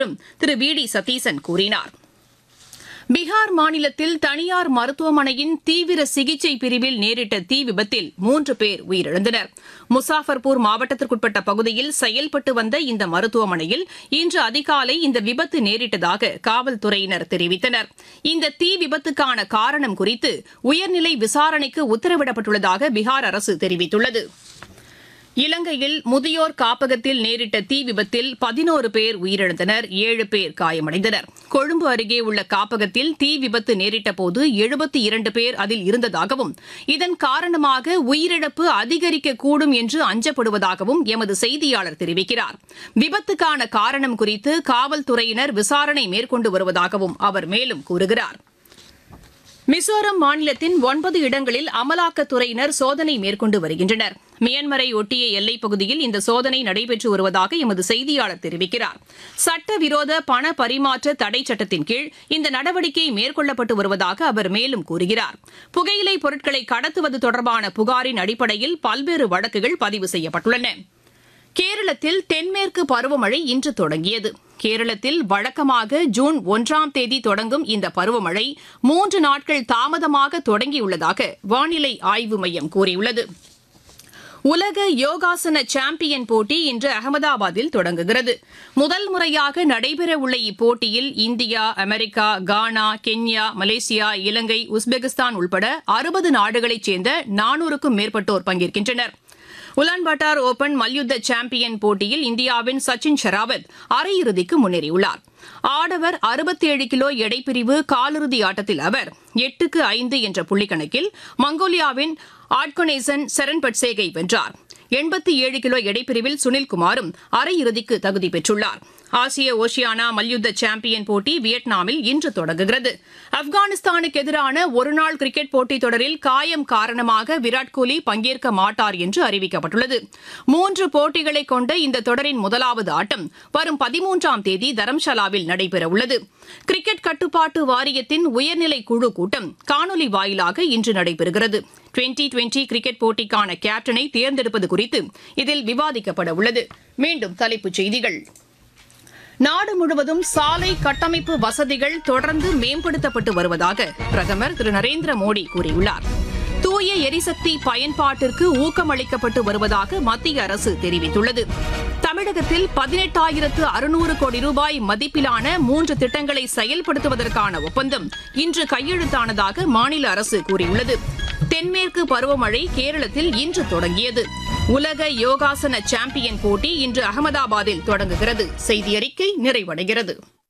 Thiru we D Satheesan கூறினார் பீகார் மாநிலத்தில் தனியார் மருத்துவமனையின் தீவிர சிகிச்சை பிரிவில் நேரிட்ட தீ விபத்தில் மூன்று பேர் உயிரிழந்தனர் முசாஃபர்பூர் மாவட்டத்திற்குட்பட்ட பகுதியில் செயல்பட்டு வந்த இந்த மருத்துவமனையில் இன்று அதிகாலை இந்த விபத்து நேரிட்டதாக காவல்துறையினர் தெரிவித்தனர் இந்த தீ விபத்துக்கான காரணம் குறித்து உயர்நிலை விசாரணைக்கு உத்தரவிடப்பட்டுள்ளதாக பீகார் அரசு தெரிவித்துள்ளது இலங்கையில் முதியோர் காப்பகத்தில் நேரிட்ட தீ விபத்தில் பதினோரு பேர் உயிரிழந்தனர் ஏழு பேர் காயமடைந்தனர் கொழும்பு அருகே உள்ள காப்பகத்தில் தீ விபத்து நேரிட்ட போது எழுபத்தி இரண்டு பேர் அதில் இருந்ததாகவும் இதன் காரணமாக உயிரிழப்பு அதிகரிக்கக்கூடும் என்று அஞ்சப்படுவதாகவும் எமது செய்தியாளர் தெரிவிக்கிறார் விபத்துக்கான காரணம் குறித்து காவல்துறையினர் விசாரணை மேற்கொண்டு வருவதாகவும் அவர் மேலும் கூறுகிறார் மிசோரம் மாநிலத்தின் ஒன்பது இடங்களில் அமலாக்கத்துறையினர் சோதனை மேற்கொண்டு வருகின்றனர் மியான்மரை ஒட்டிய எல்லைப் பகுதியில் இந்த சோதனை நடைபெற்று வருவதாக எமது செய்தியாளர் தெரிவிக்கிறார் சட்டவிரோத பண பரிமாற்ற தடை சட்டத்தின் கீழ் இந்த நடவடிக்கை மேற்கொள்ளப்பட்டு வருவதாக அவர் மேலும் கூறுகிறார் புகையிலை பொருட்களை கடத்துவது தொடர்பான புகாரின் அடிப்படையில் பல்வேறு வழக்குகள் பதிவு செய்யப்பட்டுள்ளன கேரளத்தில் தென்மேற்கு பருவமழை இன்று தொடங்கியது கேரளத்தில் வழக்கமாக ஜூன் ஒன்றாம் தேதி தொடங்கும் இந்த பருவமழை மூன்று நாட்கள் தாமதமாக தொடங்கியுள்ளதாக வானிலை ஆய்வு மையம் கூறியுள்ளது உலக யோகாசன சாம்பியன் போட்டி இன்று அகமதாபாத்தில் தொடங்குகிறது முதல் முறையாக நடைபெறவுள்ள இப்போட்டியில் India America Ghana Kenya Malaysia Ilangai Uzbekistan உள்பட அறுபது நாடுகளைச் சேர்ந்த நானூறுக்கும் மேற்பட்டோர் பங்கேற்கின்றனர் உலான்பாட்டார் ஓபன் மல்யுத்த சாம்பியன் போட்டியில் இந்தியாவின் சச்சின் ஷெராவத் அரையிறுதிக்கு முன்னேறியுள்ளார் ஆடவர் அறுபத்தேழு கிலோ எடைப்பிரிவு காலிறுதி ஆட்டத்தில் அவர் எட்டுக்கு ஐந்து என்ற புள்ளிக்கணக்கில் மங்கோலியாவின் ஆட்கொனேசன் செரன் பட்சேகை வென்றார் எண்பத்தி ஏழு கிலோ எடைப்பிரிவில் சுனில்குமாரும் அரையிறுதிக்கு தகுதி பெற்றுள்ளார் ஆசிய ஓஷியானா மல்யுத்த சாம்பியன் போட்டி வியட்நாமில் இன்று தொடங்குகிறது ஆப்கானிஸ்தானுக்கு எதிரான ஒருநாள் கிரிக்கெட் போட்டித் தொடரில் காயம் காரணமாக விராட் கோலி பங்கேற்க மாட்டார் என்று அறிவிக்கப்பட்டுள்ளது மூன்று போட்டிகளை கொண்ட இந்த தொடரின் முதலாவது ஆட்டம் வரும் பதிமூன்றாம் தேதி தரம்ஷாலாவில் நடைபெறவுள்ளது கிரிக்கெட் கட்டுப்பாட்டு வாரியத்தின் உயர்நிலை குழு கூட்டம் காணொலி வாயிலாக இன்று நடைபெறுகிறது டுவெண்டி டுவெண்டி கிரிக்கெட் போட்டிக்கான கேப்டனை தேர்ந்தெடுப்பது குறித்து இதில் விவாதிக்கப்பட உள்ளது மீண்டும் தலைப்புச் செய்திகள் நாடு முழுவதும் சாலை கட்டமைப்பு வசதிகள் தொடர்ந்து மேம்படுத்தப்பட்டு வருவதாக பிரதமர் திரு நரேந்திர மோடி கூறியுள்ளார் தூய எரிசக்தி பயன்பாட்டிற்கு ஊக்கமளிக்கப்பட்டு வருவதாக மத்திய அரசு தெரிவித்துள்ளது தமிழகத்தில் பதினெட்டாயிரத்து அறுநூறு கோடி ரூபாய் மதிப்பிலான மூன்று திட்டங்களை செயல்படுத்துவதற்கான ஒப்பந்தம் இன்று கையெழுத்தானதாக மாநில அரசு கூறியுள்ளது தென்மேற்கு பருவமழை கேரளத்தில் இன்று தொடங்கியது உலக யோகாசன சாம்பியன் போட்டி இன்று அகமதாபாத்தில் தொடங்குகிறது செய்தி அறிக்கை நிறைவடைகிறது